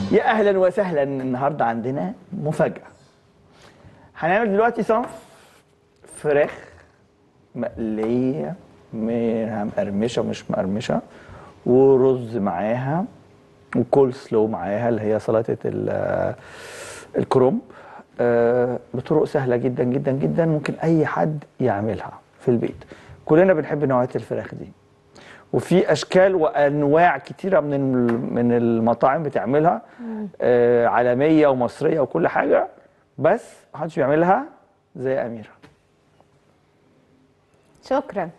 يا اهلا وسهلا النهارده عندنا مفاجاه هنعمل دلوقتي صنف فراخ مقليه منها مقرمشه ومش مقرمشه ورز معاها وكول سلو معاها اللي هي سلطه ال- الكرنب آه، بطرق سهله جدا جدا جدا ممكن اي حد يعملها في البيت كلنا بنحب نوعيه الفراخ دي وفي اشكال وانواع كتيره من الم- من المطاعم بتعملها آه عالميه ومصريه وكل حاجه بس محدش بيعملها زي اميره شكرا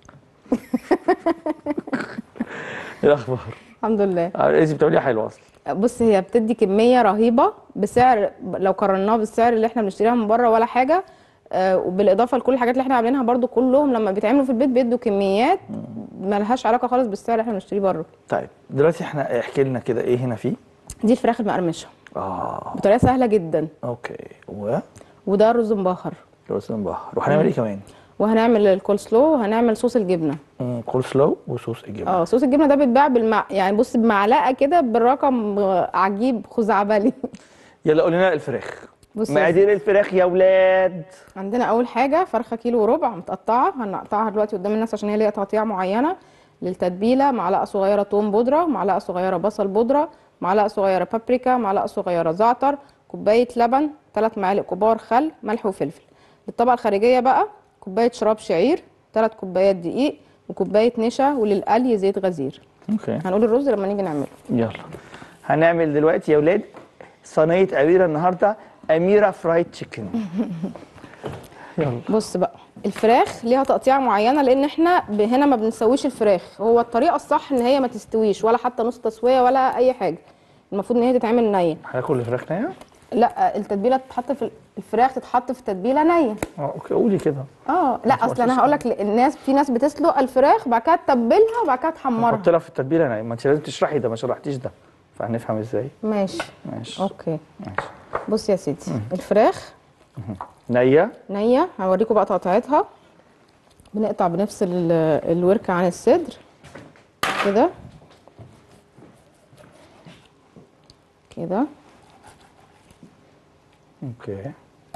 ايه الاخبار؟ الحمد لله آه، انت بتعمليها حلوه اصلا بص هي بتدي كميه رهيبه بسعر لو قارناها بالسعر اللي احنا بنشتريها من بره ولا حاجه آه، وبالاضافه لكل الحاجات اللي احنا عاملينها برضو كلهم لما بيتعملوا في البيت بيدوا كميات ملهاش علاقه خالص بالسعر اللي احنا بنشتريه بره طيب دلوقتي احنا احكي لنا كده ايه هنا فيه؟ دي الفراخ المقرمشه اه بطريقه سهله جدا اوكي و وده رز مبخر رز بحر وهنعمل ايه كمان؟ وهنعمل الكول سلو وهنعمل صوص الجبنه مم، كول سلو وصوص الجبنه اه صوص الجبنه ده بيتباع بالمع... يعني بص بمعلقه كده بالرقم آه، عجيب خزعبلي يلا قول لنا الفراخ بص يا مقادير الفراخ يا ولاد عندنا اول حاجه فرخه كيلو وربع متقطعه هنقطعها دلوقتي قدام الناس عشان هي ليها تقطيع معينه للتتبيله معلقه صغيره توم بودره معلقه صغيره بصل بودره معلقه صغيره بابريكا معلقه صغيره زعتر كوبايه لبن ثلاث معالق كبار خل ملح وفلفل للطبقه الخارجيه بقى كوبايه شراب شعير ثلاث كوبايات دقيق وكوبايه نشا وللقلي زيت غزير اوكي هنقول الرز لما نيجي نعمله يلا هنعمل دلوقتي يا ولاد صينيه اميره النهارده اميره فرايد تشيكن يلا بص بقى الفراخ ليها تقطيع معينه لان احنا ب- هنا ما بنسويش الفراخ هو الطريقه الصح ان هي ما تستويش ولا حتى نص تسويه ولا اي حاجه المفروض ان هي تتعمل نيه هاكل الفراخ نيه لا التتبيله تتحط في الفراخ تتحط في تتبيله نيه اه اوكي قولي كده اه لا اصل انا هقول لك الناس في ناس بتسلق الفراخ بعد كده تتبلها وبعد كده تحمرها حط لها في التتبيله نيه ما انت لازم تشرحي ده ما شرحتيش ده فهنفهم ازاي ماشي ماشي اوكي ماشي بص يا سيدي الفراخ نيه نيه هوريكم بقى تقطيعتها بنقطع بنفصل ال- الورك عن الصدر كده كده اوكي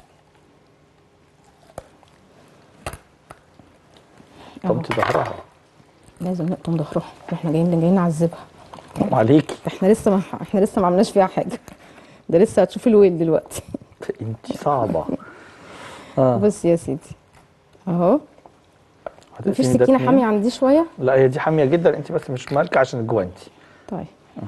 أهو. طب ظهرها لازم نقطم ظهرها احنا جايين جايين نعذبها حرام عليكي احنا لسه ما احنا لسه ما عملناش فيها حاجه ده لسه هتشوفي الويل دلوقتي انت صعبه اه بص يا سيدي اهو مفيش هتقسمي ده سكينه اتنين؟ حاميه عندي شويه لا هي دي حاميه جدا انت بس مش مالكه عشان الجوانتي طيب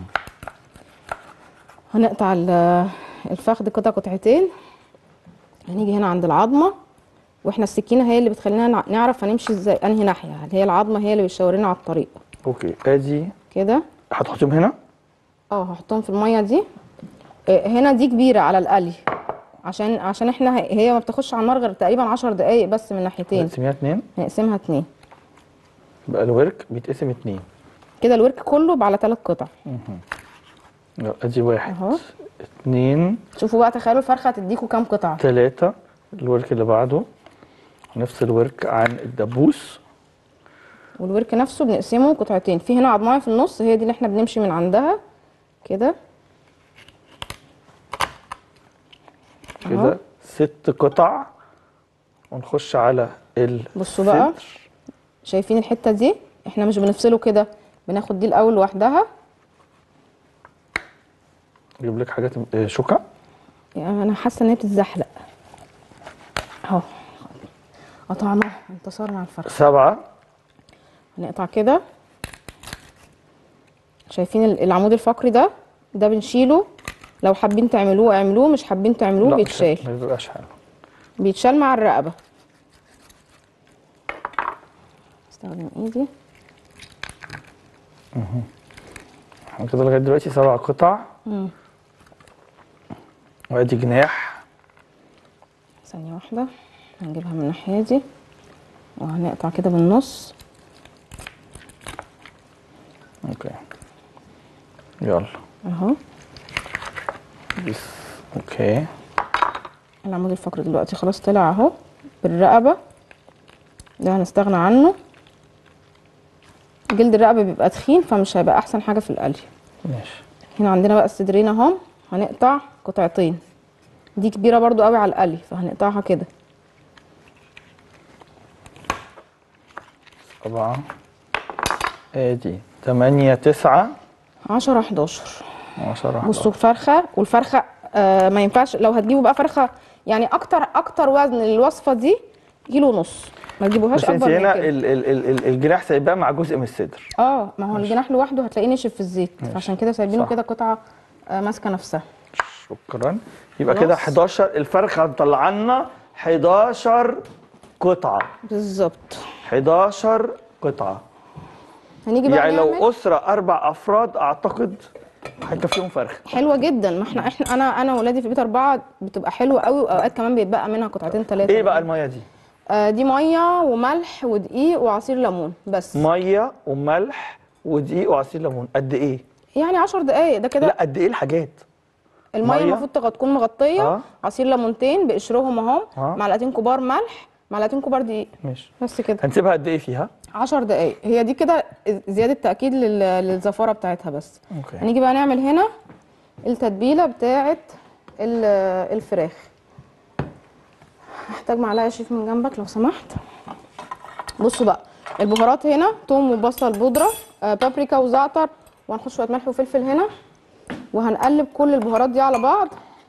هنقطع ال- الفخذ قطع قطعتين هنيجي هنا عند العظمه واحنا السكينه هي اللي بتخلينا نع- نعرف هنمشي ازاي انهي ناحيه اللي هي العظمه هي اللي بتشاور لنا على الطريق اوكي ادي كده هتحطيهم هنا اه هحطهم في الميه دي آه، هنا دي كبيره على القلي عشان عشان احنا هي هي ما بتاخدش على النار غير تقريبا 10 دقايق بس من ناحيتين تقسميها اتنين هنقسمها اتنين يبقى الورك بيتقسم اتنين كده الورك كله بقى على ثلاث قطع يلا ادي واحد اهو اتنين شوفوا بقى تخيلوا الفرخه هتديكوا كام قطعه تلاتة الورك اللي بعده نفس الورك عن الدبوس والورك نفسه بنقسمه قطعتين في هنا عضمايه في النص هي دي اللي احنا بنمشي من عندها كده أهو. كده ست قطع ونخش على ال بصوا بقى. صدر. شايفين الحته دي احنا مش بنفصله كده بناخد دي الاول لوحدها اجيب لك حاجات آه، شوكة يعني انا حاسه ان هي بتتزحلق اهو قطعنا انتصرنا على الفرخه سبعة هنقطع كده شايفين ال- العمود الفقري ده ده بنشيله لو حابين تعملوه اعملوه مش حابين تعملوه لا، مش- بيتشال ما بيبقاش حلو بيتشال مع الرقبه استخدم ايدي احنا كده لغاية دلوقتي سبع قطع مم. وادي جناح ثانيه واحده هنجيبها من الناحيه دي وهنقطع كده بالنص اوكي يلا اهو بس اوكي العمود الفقري دلوقتي خلاص طلع اهو بالرقبه ده هنستغنى عنه جلد الرقبه بيبقى تخين فمش هيبقى احسن حاجه في القلي ماشي هنا عندنا بقى الصدرين اهم هنقطع قطعتين دي كبيره برضو قوي على القلي فهنقطعها كده سبعة ادي تمانية تسعة 10 11 عشرة بصوا الفرخه والفرخه آه ما ينفعش لو هتجيبوا بقى فرخه يعني اكتر اكتر وزن للوصفه دي كيلو ونص ما تجيبوهاش بس انت اكبر من هنا كده ال ال ال ال الجناح سايباه مع جزء من الصدر اه ما هو الجناح لوحده هتلاقيه نشف في الزيت عشان كده سايبينه صح. كده قطعه آه ماسكه نفسها شكرا يبقى خلاص. كده 11 الفرخة هتطلع لنا 11 قطعة بالظبط 11 قطعة هنيجي بقى يعني نعمل لو أسرة أربع أفراد أعتقد هيكفيهم فرخة حلوه جدا ما احنا احنا انا انا واولادي في البيت اربعه بتبقى حلوه قوي واوقات كمان بيتبقى منها قطعتين ثلاثه إيه بقى المية دي؟ آه دي ميه وملح ودقيق وعصير ليمون بس مية وملح ودقيق وعصير ليمون قد إيه؟ يعني 10 دقايق ده كده لا قد إيه الحاجات؟ الميه مية. المفروض تغ- تكون مغطيه آه. عصير ليمونتين بقشرهم اهم آه. معلقتين كبار ملح معلقتين كبار دقيق ماشي بس كده هنسيبها قد إيه فيها؟ 10 دقايق هي دي كده زياده تاكيد لل- للزفاره بتاعتها بس أوكي هنيجي بقى نعمل هنا التتبيله بتاعه ال- الفراخ هحتاج معلقه شيف من جنبك لو سمحت بصوا بقى البهارات هنا توم وبصل بودره آه بابريكا وزعتر وهنحط شويه ملح وفلفل هنا وهنقلب كل البهارات دي على بعض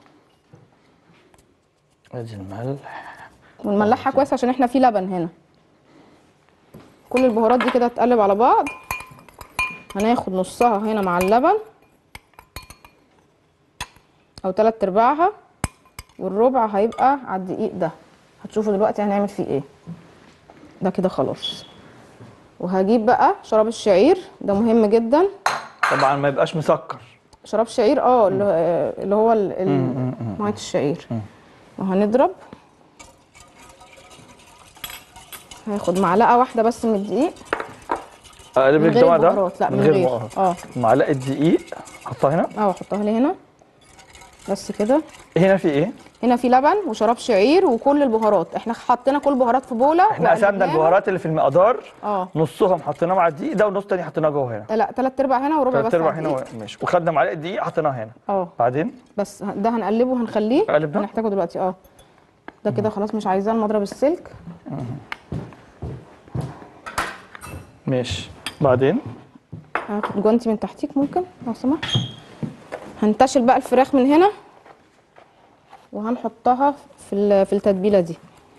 ادي الملح ونملحها كويس عشان احنا في لبن هنا كل البهارات دي كده تقلب على بعض هناخد نصها هنا مع اللبن او تلات ارباعها والربع هيبقى على الدقيق ده هتشوفوا دلوقتي هنعمل فيه ايه ده كده خلاص وهجيب بقى شراب الشعير ده مهم جدا طبعا ما يبقاش مسكر شراب شعير اه اللي هو- اللي هو ال- ال- ميه الشعير وهنضرب هاخد معلقه واحده بس من الدقيق اقلب من لك غير الجمع ده البهارات لا من غير بهارات. اه معلقه دقيق حطها هنا اه احطها لي هنا بس كده هنا في ايه هنا في لبن وشراب شعير وكل البهارات احنا حطينا كل البهارات في بوله احنا قسمنا وقلبناها. البهارات اللي في المقدار اه نصهم حطيناه مع الدقيق ده والنص التاني حطيناه جوه هنا لا تلات ارباع هنا وربع بس تلات ارباع على هنا الدقيق. و- ماشي وخدنا معلقه دقيق حطيناها هنا اه بعدين بس ده هنقلبه وهنخليه أقلب ده؟ هنحتاجه دلوقتي اه ده كده خلاص مش عايزاه المضرب السلك ماشي بعدين هاخد جوانتي من تحتيك ممكن لو سمحت هنتشل بقى الفراخ من هنا وهنحطها في ال- في التتبيله دي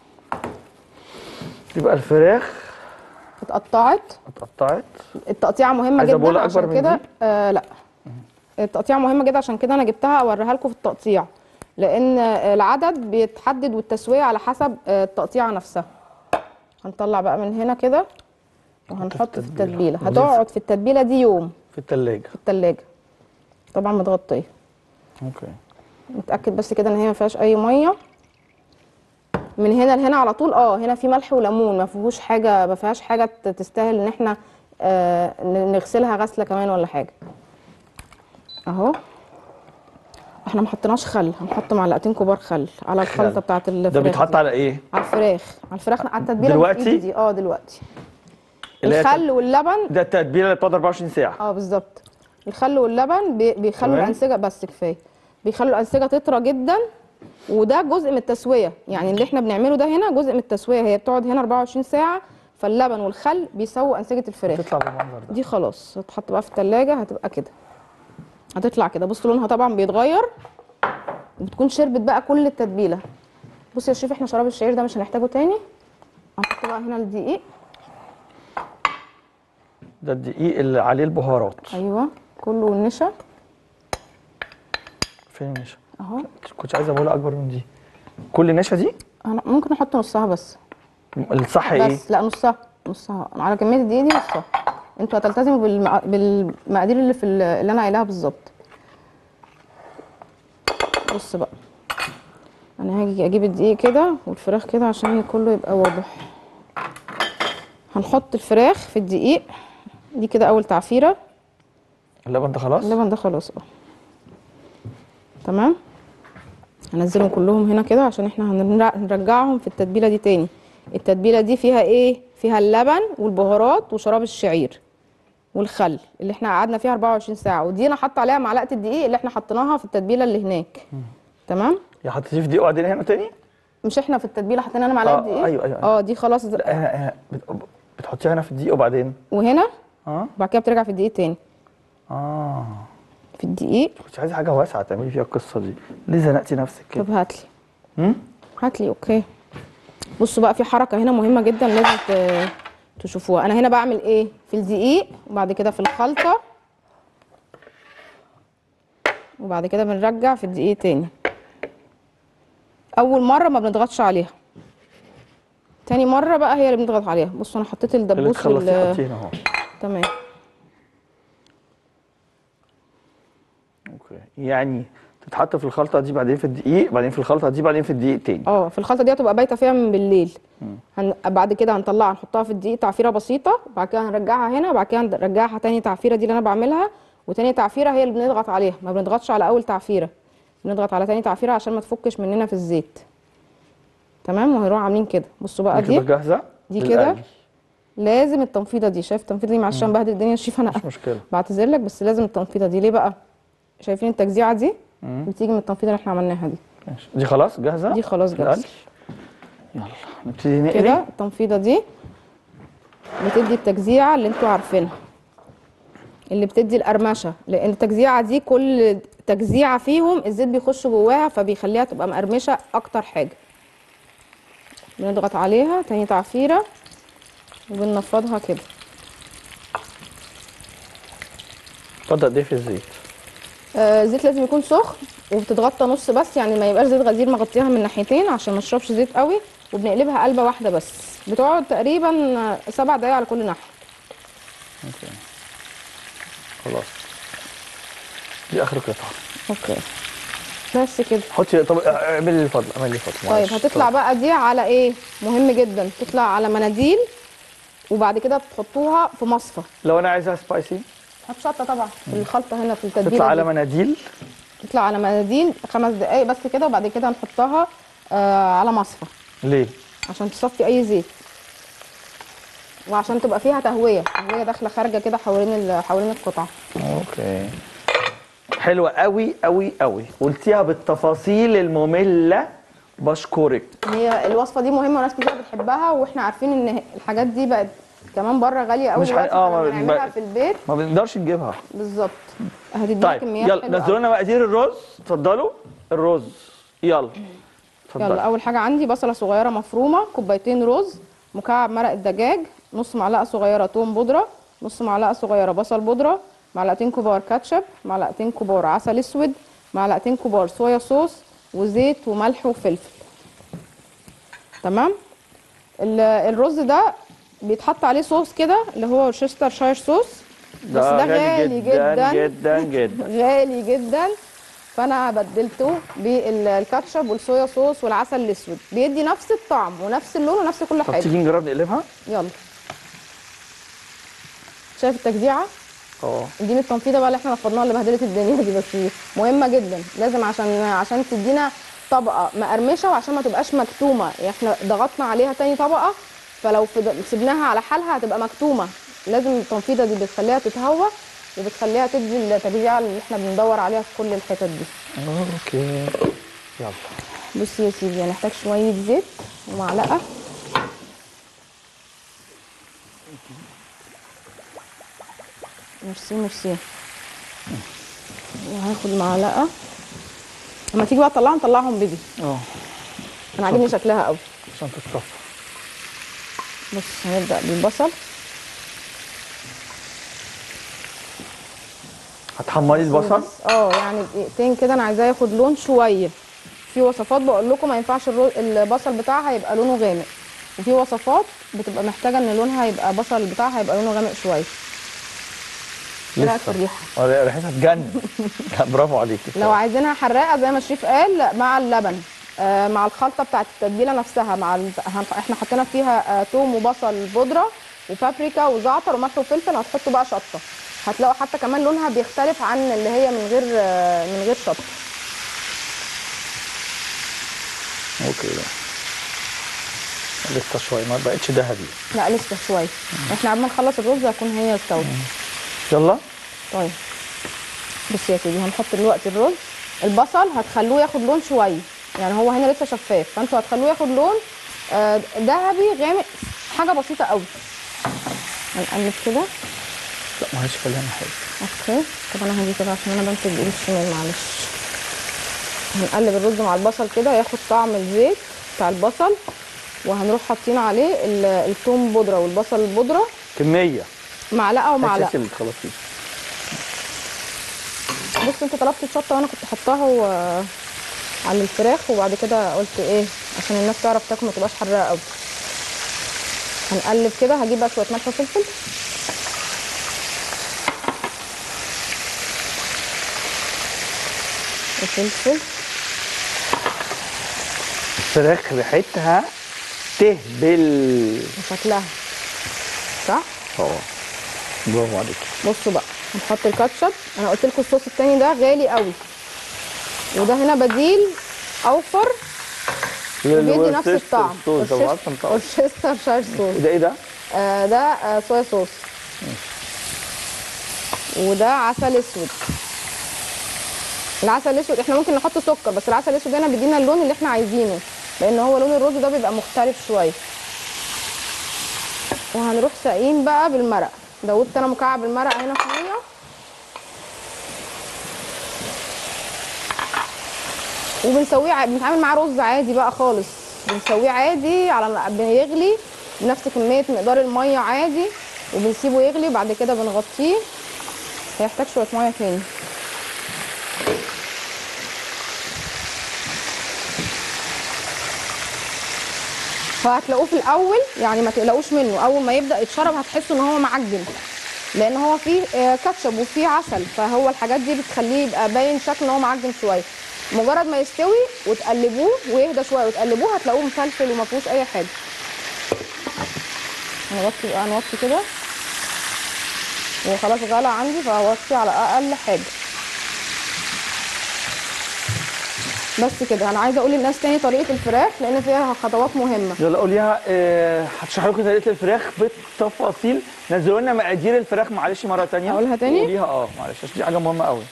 يبقى الفراخ اتقطعت اتقطعت التقطيعه مهمه عايزة جدا بولة عشان أكبر من كده دي؟ آه لا التقطيعه مهمه جدا عشان كده انا جبتها اوريها لكم في التقطيع لان العدد بيتحدد والتسويه على حسب آه، التقطيعه نفسها هنطلع بقى من هنا كده وهنحط في التتبيلة. التتبيله هتقعد في التتبيله دي يوم في التلاجة في التلاجة طبعا متغطيه اوكي نتاكد بس كده ان هي ما فيهاش اي ميه من هنا لهنا على طول اه هنا في ملح وليمون ما فيهوش حاجه ما فيهاش حاجه ت- تستاهل ان احنا آه ن- نغسلها غسله كمان ولا حاجه اهو احنا ما حطيناش خل هنحط معلقتين كبار خل على الخلطه خل. بتاعه الفراخ ده بيتحط دي. على ايه على الفراخ على الفراخ على التتبيله دلوقتي؟ اللي في إيدي دي اه دلوقتي اللي هي الخل واللبن ده التتبيله اللي بتقعد 24 ساعه اه بالظبط الخل واللبن بي- بيخلوا تمام. الانسجه بس كفايه بيخلوا الانسجه تطرى جدا وده جزء من التسويه يعني اللي احنا بنعمله ده هنا جزء من التسويه هي بتقعد هنا 24 ساعه فاللبن والخل بيسووا انسجه الفراخ تطلع بالمنظر ده دي خلاص هتحط بقى في التلاجة هتبقى كده هتطلع كده بصوا لونها طبعا بيتغير وبتكون شربت بقى كل التتبيله بصي يا شيف احنا شراب الشعير ده مش هنحتاجه تاني هنحط بقى هنا الدقيق ده الدقيق اللي عليه البهارات ايوه كله والنشا فين النشا اهو كنت عايزه بوله اكبر من دي كل النشا دي أنا ممكن احط نصها بس الصح ايه بس لا نصها نصها على كميه الدقيق دي نصها انتوا هتلتزموا بالمع... بالمقادير اللي في ال- اللي انا قايلاها بالظبط بص بقى انا هاجي اجيب الدقيق كده والفراخ كده عشان كله يبقى واضح هنحط الفراخ في الدقيق دي كده اول تعفيره اللبن ده خلاص اللبن ده خلاص اه تمام هنزلهم كلهم هنا كده عشان احنا هنرجع- هنرجعهم في التتبيله دي تاني التتبيله دي فيها ايه فيها اللبن والبهارات وشراب الشعير والخل اللي احنا قعدنا فيها 24 ساعه ودي انا حاطه عليها معلقه الدقيق اللي احنا حطيناها في التتبيله اللي هناك تمام يا حطيتيه في دقيقه وبعدين هنا تاني مش احنا في التتبيله حطينا انا معلقه آه، دقيق أيوة، أيوة، أيوة. اه دي خلاص لا، هنا هنا بت- بتحطيها هنا في الدقيقه وبعدين وهنا اه وبعد كده بترجع في الدقيق تاني اه في الدقيق كنت عايزه حاجه واسعه تعملي فيها القصه دي ليه زنقتي نفسك كده طب هات لي هم؟ هات لي اوكي بصوا بقى في حركه هنا مهمه جدا لازم ت- تشوفوها انا هنا بعمل ايه في الدقيق وبعد كده في الخلطه وبعد كده بنرجع في الدقيق تاني اول مره ما بنضغطش عليها تاني مره بقى هي اللي بنضغط عليها بصوا انا حطيت اللي الدبوس تخلصيه وال حطيه هنا اهو تمام اوكي يعني تتحط في الخلطه دي بعدين في الدقيق بعدين في الخلطه دي بعدين في الدقيق تاني اه في الخلطه دي هتبقى بايته فيها من بالليل هن... بعد كده هنطلعها نحطها في الدقيق تعفيره بسيطه وبعد كده هنرجعها هنا وبعد كده هنرجعها تاني تعفيره دي اللي انا بعملها وتاني تعفيره هي اللي بنضغط عليها ما بنضغطش على اول تعفيره بنضغط على تاني تعفيره عشان ما تفكش مننا في الزيت تمام وهنروح عاملين كده بصوا بقى دي كده دي جاهزه دي كده للقلي. لازم التنفيضه دي شايف التنفيضه دي معلش عشان بهدل الدنيا الشيف انا مش مشكله بعتذر لك بس لازم التنفيضه دي ليه بقى شايفين التجزيعه دي بتيجي من التنفيضه اللي احنا عملناها دي ماشي دي خلاص جاهزه دي خلاص للقلي؟ جاهزه يلا نبتدي نقلي كده التنفيضه دي بتدي التجزيعه اللي انتوا عارفينها اللي بتدي القرمشه لان التجزيعه دي كل تجزيعه فيهم الزيت بيخش جواها فبيخليها تبقى مقرمشه اكتر حاجه بنضغط عليها تاني تعفيره وبننفضها كده اتفضل قد ايه في الزيت آه، الزيت لازم يكون سخن وبتتغطى نص بس يعني ما يبقاش زيت غزير مغطيها من ناحيتين عشان ما تشربش زيت قوي وبنقلبها قلبه واحده بس بتقعد تقريبا آه، سبع دقايق على كل ناحيه اوكي خلاص دي اخر قطعه اوكي بس كده حطي طب اعملي لي الفضل اعملي لي الفضل طيب معلش. هتطلع بقى دي على ايه مهم جدا تطلع على مناديل وبعد كده تحطوها في مصفى لو انا عايزها سبايسي هات شطه طبعا في الخلطه هنا في التتبيله تطلع على دي. مناديل تطلع على مناديل خمس دقايق بس كده وبعد كده نحطها آه على مصفى ليه عشان تصفي اي زيت وعشان تبقى فيها تهويه تهويه داخله خارجه كده حوالين ال- حوالين القطعه اوكي حلوه قوي قوي قوي قلتيها بالتفاصيل الممله بشكرك هي الوصفه دي مهمه وناس كتير بتحبها واحنا عارفين ان الحاجات دي بقت كمان بره غاليه قوي مش ح- دلوقتي آه، فلما ما- نعملها ما- في البيت ما بنقدرش نجيبها بالظبط هتدينا طيب كميات يلا حلوة نزلوا قوي. لنا مقادير الرز اتفضلوا الرز يلا يلا اتفضلي اول حاجه عندي بصله صغيره مفرومه كوبايتين رز مكعب مرق الدجاج نص معلقه صغيره توم بودره نص معلقه صغيره بصل بودره معلقتين كبار كاتشب معلقتين كبار عسل اسود معلقتين كبار صويا صوص وزيت وملح وفلفل تمام ال- الرز ده بيتحط عليه صوص كده اللي هو شيستر شاير صوص بس ده غالي جدا جدا جدا غالي جدا فانا بدلته بالكاتشب والصويا صوص والعسل الاسود بيدي نفس الطعم ونفس اللون ونفس كل طب حاجه تيجي نجرب نقلبها يلا شايف التجزيعه اه دي من التنفيذه بقى اللي احنا نفضناها اللي بهدلت الدنيا دي بس مهمه جدا لازم عشان عشان تدينا طبقه مقرمشه وعشان ما تبقاش مكتومه يعني احنا ضغطنا عليها تاني طبقه فلو فض- سيبناها على حالها هتبقى مكتومه لازم التنفيذه دي بتخليها تتهوى وبتخليها تدي التجزيعه اللي احنا بندور عليها في كل الحتت دي اوكي يلا بصي يا سيدي هنحتاج شويه زيت ومعلقه ميرسي ميرسي وهاخد معلقه لما تيجي بقى تطلعها نطلعهم بيبي اه انا عاجبني شكلها قوي عشان تتصفى بص هنبدا بالبصل هتحمري البصل بس- اه يعني دقيقتين كده انا عايزاه ياخد لون شويه في وصفات بقول لكم ما ينفعش الرو... البصل بتاعها يبقى لونه غامق وفي وصفات بتبقى محتاجه ان لونها يبقى بصل بتاعها يبقى لونه غامق شويه ايه رايك في الريحه اه ريحتها تجنن لا، برافو عليكي لو عايزينها حراقه زي ما الشيف قال مع اللبن آه مع الخلطه بتاعت التتبيله نفسها مع ال... هن- احنا حطينا فيها آه توم وبصل بودره وبابريكا وزعتر وملح وفلفل هتحطوا بقى شطه هتلاقوا حتى كمان لونها بيختلف عن اللي هي من غير آه من غير شطه اوكي بقى. لسه شويه ما بقتش ذهبي لا لسه شويه احنا عم نخلص الرز هتكون هي استوت يلا طيب بص يا سيدي هنحط دلوقتي الرز البصل هتخلوه ياخد لون شويه يعني هو هنا لسه شفاف فانتوا هتخلوه ياخد لون آه، ذهبي غامق حاجه بسيطه قوي هنقلب كده لا معلش خلينا حاجه اوكي طب انا هجي كده عشان انا بمسك بايدي الشمال معلش هنقلب الرز مع البصل كده ياخد طعم الزيت بتاع البصل وهنروح حاطين عليه ال- الثوم بودره والبصل البودره كميه معلقه ومعلقه اساسي اللي تخلصيه بص انت طلبت الشطه وانا كنت حطاها و... على الفراخ وبعد كده قلت ايه عشان الناس تعرف تاكل ما تبقاش حراقه قوي هنقلب كده هجيب بقى شويه ملح وفلفل وفلفل الفراخ ريحتها تهبل وشكلها صح اه برافو عليك بصوا بقى هنحط الكاتشب انا قلت لكم الصوص التاني ده غالي قوي وده هنا بديل اوفر وبيدي نفس الطعم صوص ده اصلا طعم اورشستر شاش صوص وده ايه ده؟ آه ده آه صويا صوص وده عسل اسود العسل الاسود احنا ممكن نحط سكر بس العسل الاسود هنا بيدينا اللون اللي احنا عايزينه لان هو لون الرز ده بيبقى مختلف شويه وهنروح ساقين بقى بالمرق دوبت انا مكعب المرق هنا في ميه وبنسويه ع- بنتعامل معاه رز عادي بقى خالص بنسويه عادي على بيغلي بنفس كميه مقدار الميه عادي وبنسيبه يغلي بعد كده بنغطيه هيحتاج شويه ميه تاني فهتلاقوه في الاول يعني ما تقلقوش منه اول ما يبدا يتشرب هتحسوا ان هو معجن لان هو فيه آه، كاتشب وفيه عسل فهو الحاجات دي بتخليه يبقى باين شكل ان هو معجن شويه مجرد ما يستوي وتقلبوه ويهدى شويه وتقلبوه هتلاقوه مفلفل وما فيهوش اي حاجه هنوطي بقى نوطي كده وخلاص غلى عندي فهوطي على اقل حاجه بس كده انا عايزه اقول للناس تاني طريقه الفراخ لان فيها خطوات مهمه يلا قوليها آه، هتشرح لكم طريقه الفراخ بالتفاصيل نزلوا لنا مقادير الفراخ معلش مره ثانيه أقولها تاني؟ قوليها اه معلش عشان دي حاجه مهمه قوي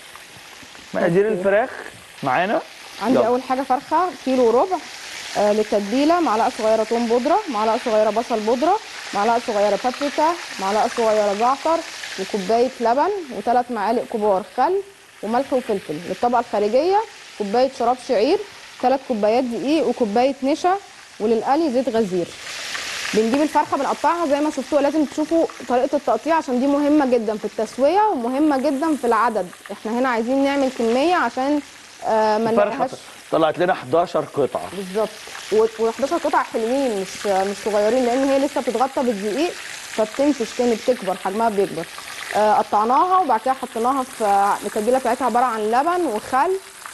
مقادير أوكي. الفراخ معانا عندي يلا. اول حاجه فرخه كيلو وربع آه للتتبيله معلقه صغيره توم بودره معلقه صغيره بصل بودره معلقه صغيره بابريكا معلقه صغيره زعتر وكوبايه لبن وثلاث معالق كبار خل وملح وفلفل للطبقه الخارجيه كوبايه شراب شعير ثلاث كوبايات دقيق وكوبايه نشا وللقلي زيت غزير بنجيب الفرخه بنقطعها زي ما شفتوها لازم تشوفوا طريقه التقطيع عشان دي مهمه جدا في التسويه ومهمه جدا في العدد احنا هنا عايزين نعمل كميه عشان آه ما الفرخه نلاقيهاش طلعت لنا 11 قطعه بالظبط و11 قطعه حلوين مش مش صغيرين لان هي لسه بتتغطى بالدقيق فبتنفش تاني بتكبر حجمها بيكبر آه، قطعناها وبعد كده حطيناها في التتبيله بتاعتها عباره عن لبن وخل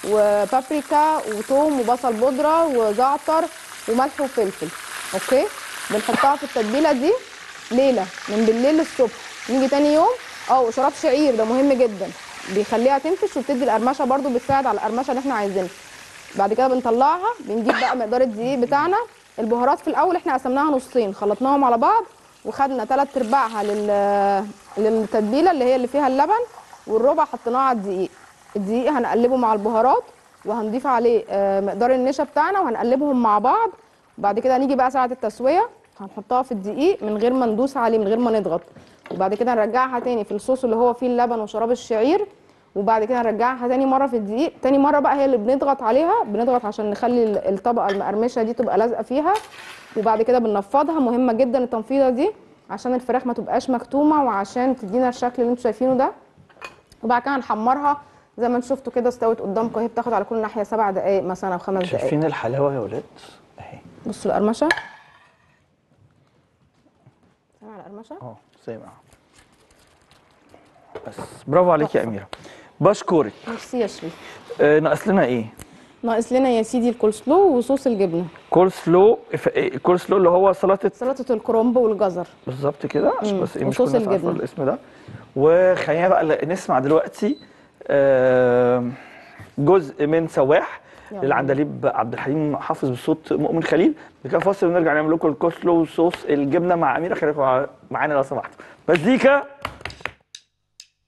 وبابريكا وثوم وبصل بودره وزعتر وملح وفلفل اوكي بنحطها في التتبيله دي ليله من بالليل للصبح نيجي تاني يوم اه وشراب شعير ده مهم جدا بيخليها تنفش وبتدي القرمشه برضو بتساعد على القرمشه اللي احنا عايزينها بعد كده بنطلعها بنجيب بقى مقدار الدقيق بتاعنا البهارات في الاول احنا قسمناها نصين خلطناهم على بعض وخدنا تلات ارباعها لل... للتتبيله اللي هي اللي فيها اللبن والربع حطيناه على الدقيق الدقيق هنقلبه مع البهارات وهنضيف عليه آه، مقدار النشا بتاعنا وهنقلبهم مع بعض وبعد كده هنيجي بقى ساعه التسويه هنحطها في الدقيق من غير ما ندوس عليه من غير ما نضغط وبعد كده نرجعها تاني في الصوص اللي هو فيه اللبن وشراب الشعير وبعد كده نرجعها تاني مره في الدقيق تاني مره بقى هي اللي بنضغط عليها بنضغط عشان نخلي ال- الطبقه المقرمشه دي تبقى لازقه فيها وبعد كده بننفضها مهمه جدا التنفيضه دي عشان الفراخ ما تبقاش مكتومه وعشان تدينا الشكل اللي انتوا شايفينه ده وبعد كده هنحمرها زي ما انتوا شفتوا كده استوت قدامكم اهي بتاخد على كل ناحيه سبع دقائق مثلا او خمس دقائق شايفين الحلاوه يا ولاد اهي بصوا القرمشه سامع القرمشه اه سامع بس برافو عليك يا تحفة. اميره بشكرك ميرسي يا شريف آه ناقص لنا ايه ناقص لنا يا سيدي الكولسلو وصوص الجبنه كول سلو كول سلو اللي هو سلطه سلطه الكرنب والجزر بالظبط كده عشان مم. بس ايه مش وصوص كل الناس عارفه الجبنة. الاسم ده وخلينا بقى ل- نسمع دلوقتي آه، جزء من سواح يلا. للعندليب عبد الحليم حافظ بصوت مؤمن خليل بكده فاصل ونرجع نعمل لكم الكوسلو وصوص الجبنه مع اميره خليكم معانا لو سمحتوا مزيكا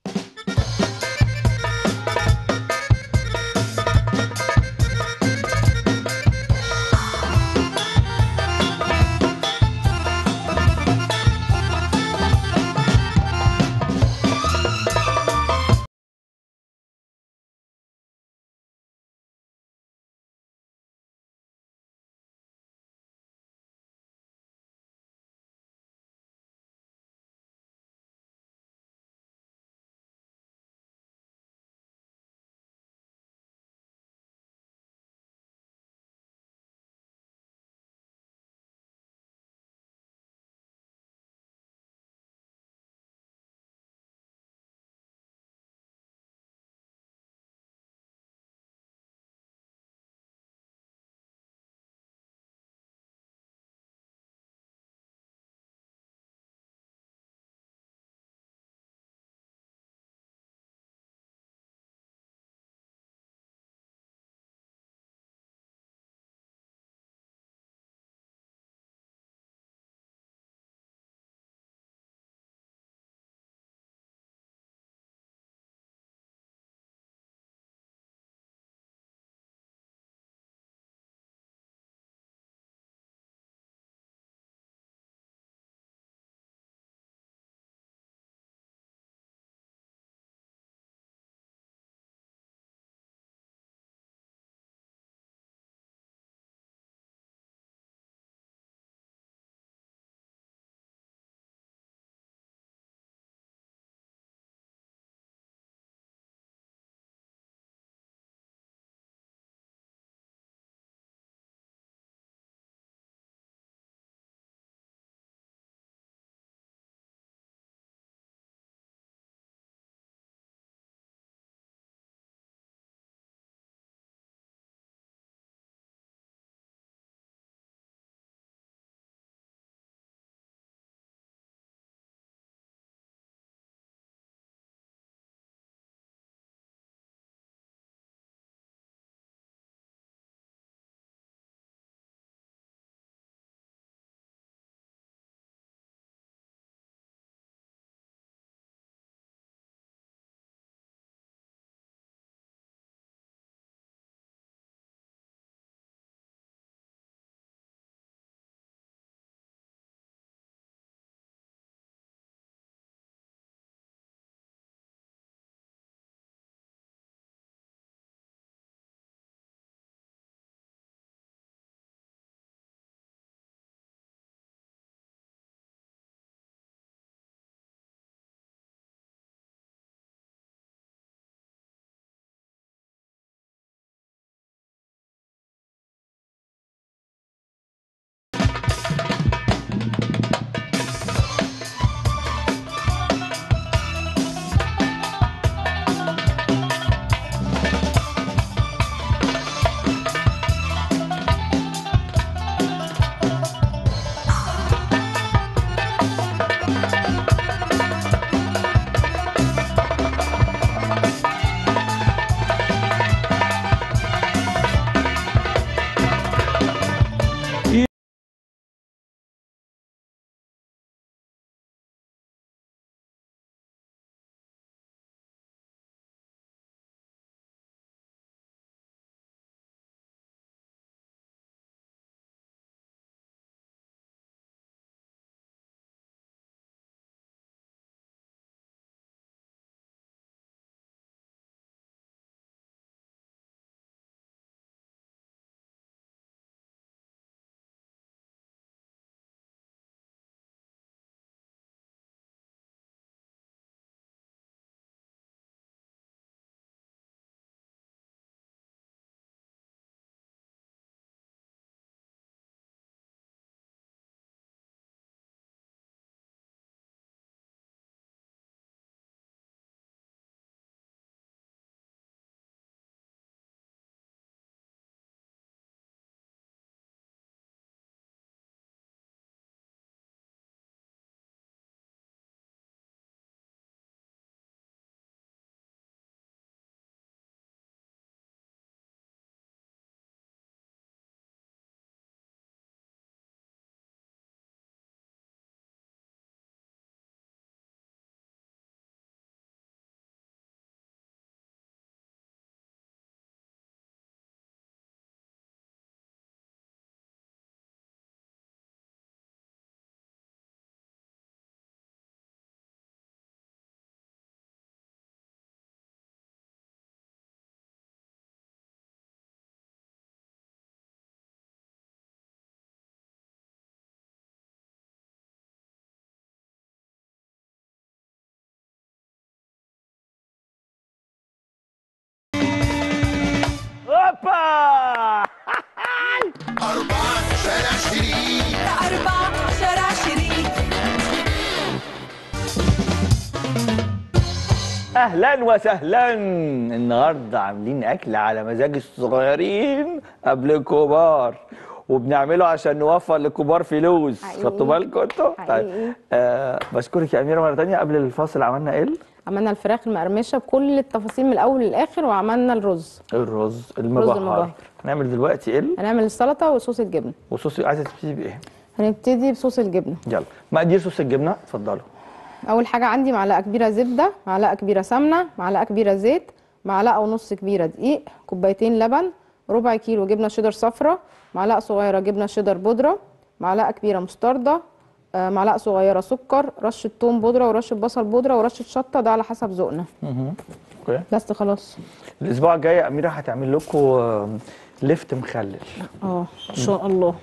اهلا وسهلا النهارده عاملين اكل على مزاج الصغيرين قبل الكبار وبنعمله عشان نوفر للكبار فلوس حقيقي. خدتوا بالكم انتوا حقيقي. آه بشكرك يا اميره مره ثانيه قبل الفاصل عملنا ايه عملنا الفراخ المقرمشه بكل التفاصيل من الاول للاخر وعملنا الرز الرز المبهر المبهر. هنعمل دلوقتي ايه هنعمل السلطه وصوص الجبنه وصوص عايزه تبتدي بايه هنبتدي بصوص الجبنه يلا مقادير صوص الجبنه اتفضلوا اول حاجه عندي معلقه كبيره زبده معلقه كبيره سمنه معلقه كبيره زيت معلقه ونص كبيره دقيق كوبايتين لبن ربع كيلو جبنه شيدر صفرا معلقه صغيره جبنه شيدر بودره معلقه كبيره مستردة آه، معلقه صغيره سكر رشه توم بودره ورشه بصل بودره ورشه شطه ده على حسب ذوقنا اوكي بس خلاص الاسبوع الجاي يا اميره هتعمل لكم آه، لفت مخلل اه ان شاء الله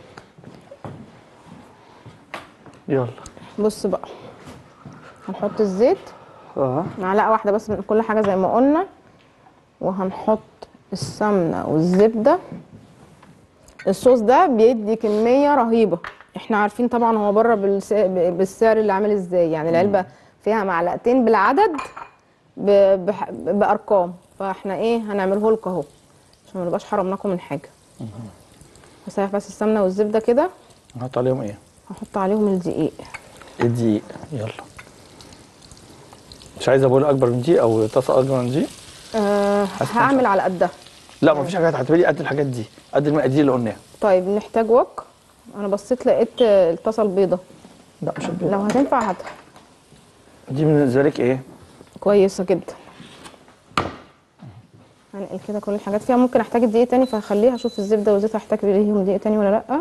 يلا بص بقى هنحط الزيت اه معلقه واحده بس من كل حاجه زي ما قلنا وهنحط السمنه والزبده الصوص ده بيدي كميه رهيبه احنا عارفين طبعا هو بره بالس- بالسعر اللي عامل ازاي يعني العلبه فيها معلقتين بالعدد ب- بح- بارقام فاحنا ايه هنعمله لكم اهو عشان ما نبقاش حرمناكم من حاجه هسيح بس السمنه والزبده كده نحط عليهم ايه هحط عليهم الدقيق الدقيق يلا مش عايزه بقول اكبر من دي او طاسه اكبر من دي أه هعمل على قدها لا مفيش حاجات هتبقى قد الحاجات دي قد المقادير اللي قلناها طيب نحتاج وك انا بصيت لقيت الطاسه البيضه لا مش البيض. لو هتنفع هاتها دي بالنسبه لك ايه كويسه جدا هنقل كده كل الحاجات فيها ممكن احتاج دقيق تاني فهخليها اشوف الزبده والزيت هحتاج ليهم دقيق تاني ولا لا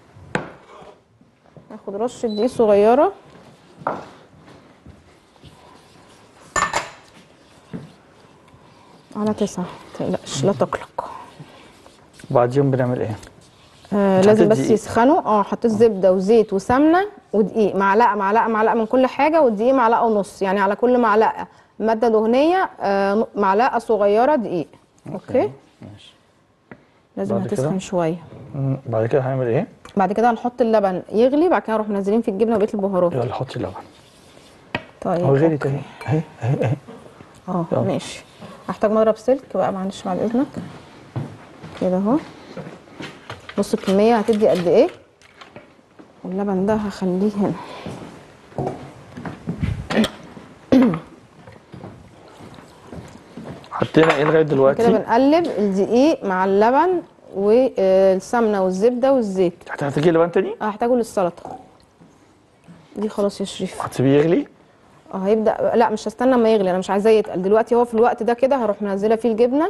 هاخد رشه دقيق صغيره على تسعة متقلقش لا تقلق وبعدين بنعمل ايه آه حطيت لازم بس دقيق. يسخنوا اه حطيت زبده وزيت وسمنه ودقيق معلقه معلقه معلقه من كل حاجه والدقيق معلقه ونص يعني على كل معلقه ماده دهنيه آه معلقه صغيره دقيق اوكي ماشي لازم بعد كده؟ هتسخن شويه مم، بعد كده هنعمل ايه بعد كده هنحط اللبن يغلي بعد كده نروح منزلين في الجبنه وبقيه البهارات يلا حطي اللبن طيب هو غلي أوكي. تاني اهي اهي اهي اه يلا. ماشي هحتاج مضرب سلك بقى معلش بعد اذنك كده اهو بص الكميه هتدي قد ايه واللبن ده هخليه هنا حطينا ايه لغايه كده دلوقتي بنقلب الدقيق مع اللبن والسمنه والزبده والزيت هتحتاجي لبن تاني هحتاجه للسلطه دي خلاص يا شريف هتسيبيه يغلي اه هيبدا لا مش هستنى ما يغلي انا مش عايزاه يتقل دلوقتي هو في الوقت ده كده هروح منزله فيه الجبنه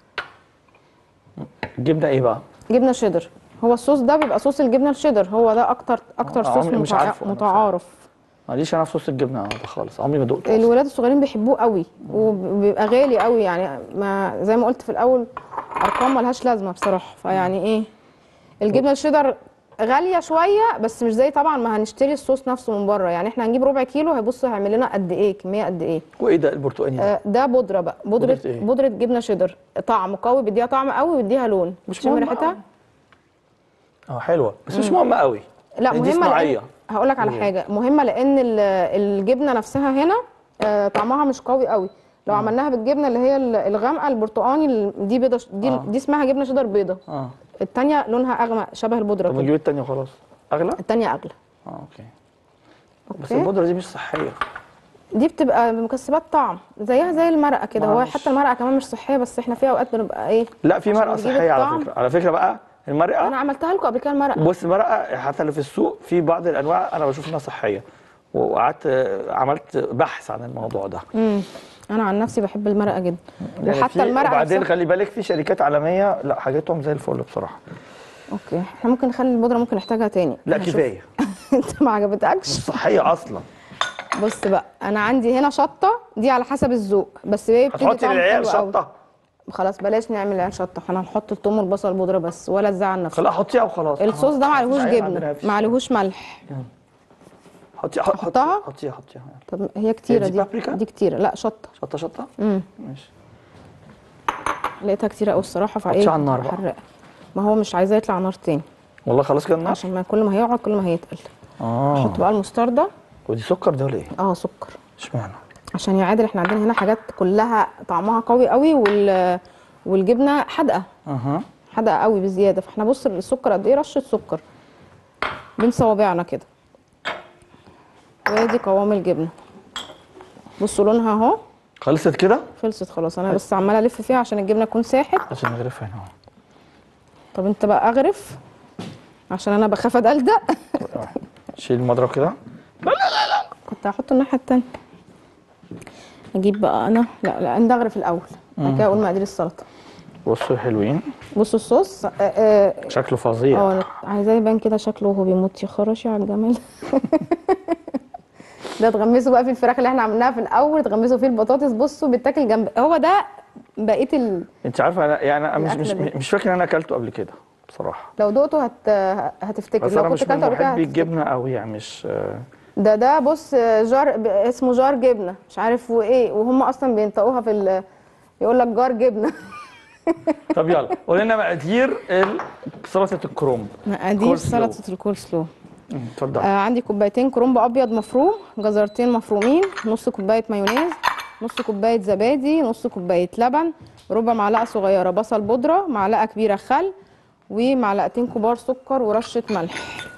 جبنا ايه بقى جبنه شيدر هو الصوص ده بيبقى صوص الجبنه الشيدر هو ده اكتر اكتر آه، صوص عمري مش متع- عارفه أنا متعارف ماليش انا في صوص الجبنه ده خالص عمري ما دقته أصلاً. الولاد الصغيرين بيحبوه قوي وبيبقى غالي قوي يعني ما زي ما قلت في الاول ارقام ملهاش لازمه بصراحه فيعني ايه الجبنه الشيدر غاليه شويه بس مش زي طبعا ما هنشتري الصوص نفسه من بره يعني احنا هنجيب ربع كيلو هيبص هيعمل لنا قد ايه كميه قد ايه وايه ده البرتقاني ده آه، ده بودره بقى بودره بودرة إيه؟ بودره جبنه شيدر طعم قوي بيديها طعم قوي ويديها لون مش شم مهم ريحتها أوي. اه حلوه بس مش مهمه قوي لا دي مهمه صناعيه هقول لك على قولي. حاجه مهمه لان ال- الجبنه نفسها هنا آه، طعمها مش قوي قوي لو عملناها بالجبنه اللي هي ال- الغامقه البرتقاني ال- دي بيضه ش- دي, آه. دي اسمها جبنه شيدر بيضه اه التانية لونها اغمق شبه البودره طب ما كده نجيب التانية وخلاص اغلى التانية اغلى اه اوكي بس اوكي البودره دي مش صحيه دي بتبقى مكسبات طعم زيها زي المرقه كده هو معلش. حتى المرقه كمان مش صحيه بس احنا في اوقات بنبقى ايه لا في عشان مرقه بتجيب صحيه على الطعم. فكره على فكره بقى المرقه انا عملتها لكم قبل كده المرقه بص المرقه حتى اللي في السوق في بعض الانواع انا بشوف انها صحيه وقعدت آه، عملت بحث عن الموضوع ده امم انا عن نفسي بحب المرقه جدا يعني وحتى في- المرقه وبعدين نفسها خلي بالك في شركات عالميه لا حاجاتهم زي الفل بصراحه اوكي احنا ممكن نخلي البودره ممكن نحتاجها تاني لا هشوف. كفايه انت ما عجبتكش مش صحيه اصلا بص بقى انا عندي هنا شطه دي على حسب الذوق بس هي بتدي هتحطي طعم للعيال حلو قوي. شطه خلاص بلاش نعمل العيال شطه احنا هنحط الثوم والبصل بودره بس ولا تزعل نفسك خلاص حطيها وخلاص الصوص ده معلهوش العيال عندنا جبنه مفيش. معلهوش ملح حطيها حط- أحطها؟ حطيها حطيها طب هي كتيره دي دي بابريكا؟ دي كتيره لا شطه شطه شطه امم ماشي لقيتها كتيره قوي الصراحه فايه حطيها على النار بقى. حرقة. ما هو مش عايزاه يطلع نار تاني والله خلاص كده النار عشان ما كل ما هيقعد كل ما هيتقل اه حط بقى المستردة ودي سكر ده ولا ايه اه سكر اشمعنى عشان يعادل احنا عندنا هنا حاجات كلها طعمها قوي قوي وال والجبنه حادقه اها حادقه قوي بزياده فاحنا بص السكر قد ايه رشه سكر بين صوابعنا كده وادي قوام الجبنه بصوا لونها اهو خلصت كده خلصت خلاص انا بس عماله الف فيها عشان الجبنه تكون ساحت عشان نغرفها هنا اهو طب انت بقى اغرف عشان انا بخاف ادلدق شيل المضرب كده كنت هحطه الناحيه التانية اجيب بقى انا لا لا انت اغرف الاول بعد كده اقول مقادير السلطه بصوا حلوين بصوا الصوص اه اه شكله فظيع اه عايزاه يبان كده شكله وهو بيموت يا خراشي على الجمال ده تغمسوا بقى في الفراخ اللي احنا عملناها في الاول تغمسوا فيه البطاطس بصوا بيتاكل جنب هو ده بقيه ال... انت عارفه انا يعني انا مش مش, الأكلة دي. مش فاكر ان انا اكلته قبل كده بصراحه لو دقته هت... هتفتكر بس لو انا كنت مش من اكلته قبل كده محبي هتفتكر. الجبنه قوي يعني مش آه، ده ده بص جار ب- اسمه جار جبنه مش عارف وايه وهم اصلا بينطقوها في ال... يقول لك جار جبنه طب يلا قول لنا مقادير ال- سلطه الكرومب مقادير كول سلو. سلطه الكول سلو مم، اتفضل آه عندي كوبايتين كرنب ابيض مفروم جزرتين مفرومين نص كوبايه مايونيز نص كوبايه زبادي نص كوبايه لبن ربع معلقه صغيره بصل بودره معلقه كبيره خل ومعلقتين كبار سكر ورشه ملح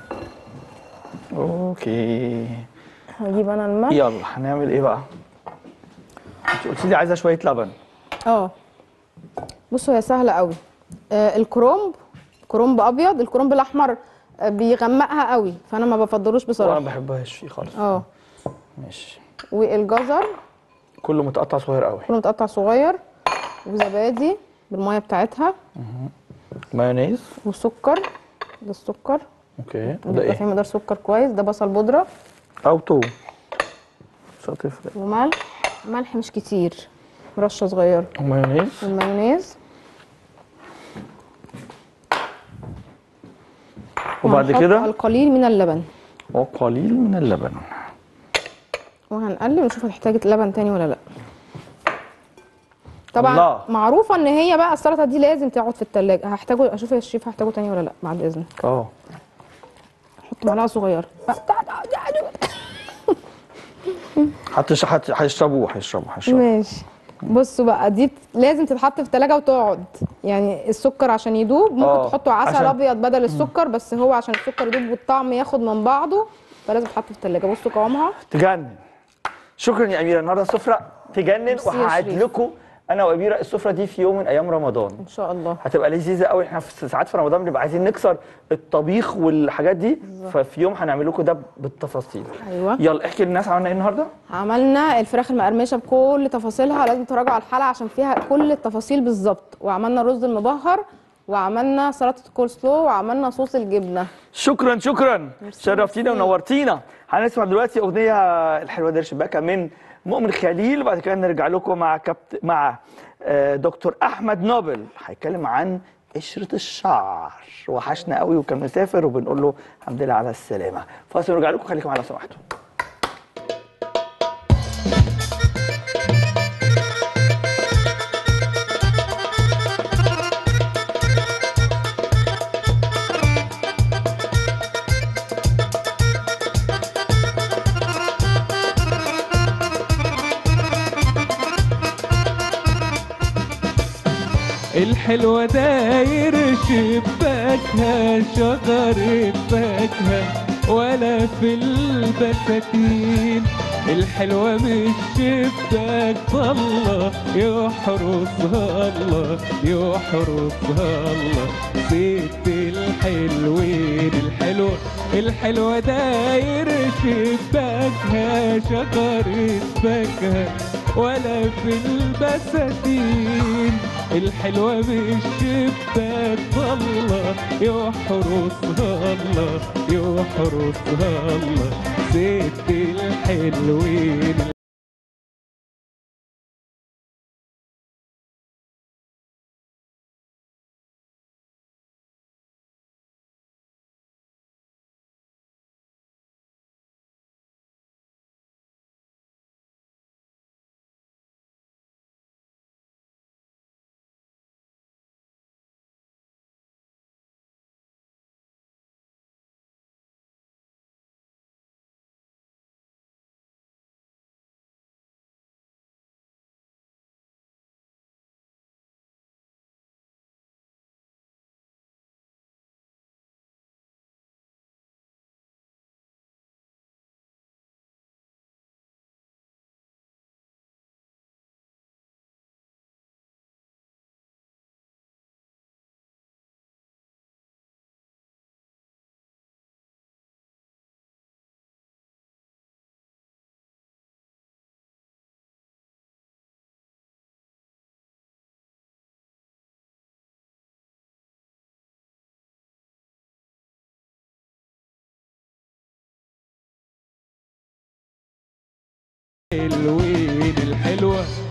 اوكي هجيب انا الملح يلا هنعمل ايه بقى انت قلت لي عايزه شويه لبن اه بصوا هي سهله قوي آه الكرنب كرنب ابيض الكرنب الاحمر آه بيغمقها قوي فانا ما بفضلوش وانا بصراحه ما بحبهاش فيه خالص اه ماشي والجزر كله متقطع صغير قوي كله متقطع صغير وزبادي بالميه بتاعتها مايونيز وسكر ده السكر اوكي ده بيبقى ايه فيه مقدار سكر كويس ده بصل بودره او توم مش هتفرق وملح ملح مش كتير رشه صغيره مايونيز والمايونيز وبعد وهنحط كده القليل من اللبن وقليل من اللبن وهنقلب نشوف هتحتاج لبن تاني ولا لا طبعا الله. معروفه ان هي بقى السلطه دي لازم تقعد في التلاجة هحتاجه اشوف الشيف هحتاجه تاني ولا لا بعد اذنك اه حط معلقه صغيره هتش- هت- هيشربوه هيشربوه هيشربوه ماشي بصوا بقى دي بت- لازم تتحط في التلاجة وتقعد يعني السكر عشان يدوب ممكن آه، تحطوا عسل عشان- ابيض بدل السكر بس هو عشان السكر يدوب والطعم ياخد من بعضه فلازم تتحط في التلاجة بصوا قوامها تجنن شكرا يا اميره النهارده السفره تجنن ميرسي يا وهعد شريف. لكم انا واميره السفره دي في يوم من ايام رمضان ان شاء الله هتبقى لذيذه قوي احنا في ساعات في رمضان بنبقى عايزين نكسر الطبيخ والحاجات دي ففي يوم هنعمل لكم ده بالتفاصيل ايوه يلا احكي للناس عملنا ايه النهارده عملنا الفراخ المقرمشه بكل تفاصيلها لازم تراجعوا على الحلقه عشان فيها كل التفاصيل بالظبط وعملنا الرز المبهر وعملنا سلطه الكول سلو وعملنا صوص الجبنه شكرا شكرا ميرسي، شرفتينا ميرسي. ونورتينا هنسمع دلوقتي اغنيه الحلوه دي شباكه من مؤمن خليل وبعد كده نرجع لكم مع كابت مع آه، دكتور احمد نوبل هيتكلم عن قشره الشعر وحشنا قوي وكان مسافر وبنقول له الحمد لله على السلامه فاصل نرجع لكم خليكم على لو سمحتوا الحلوة داير شباكها شجرة فاكهة ولا في البساتين الحلوة مش شباك الله يحرسها الله يحرسها الله ست الحلوين الحلوة الحلوة داير شباكها شجرة فاكهة ولا في البساتين الحلوة مش شباك الله يحرسها الله يحرسها الله ست الحلوين الحلوين الحلوة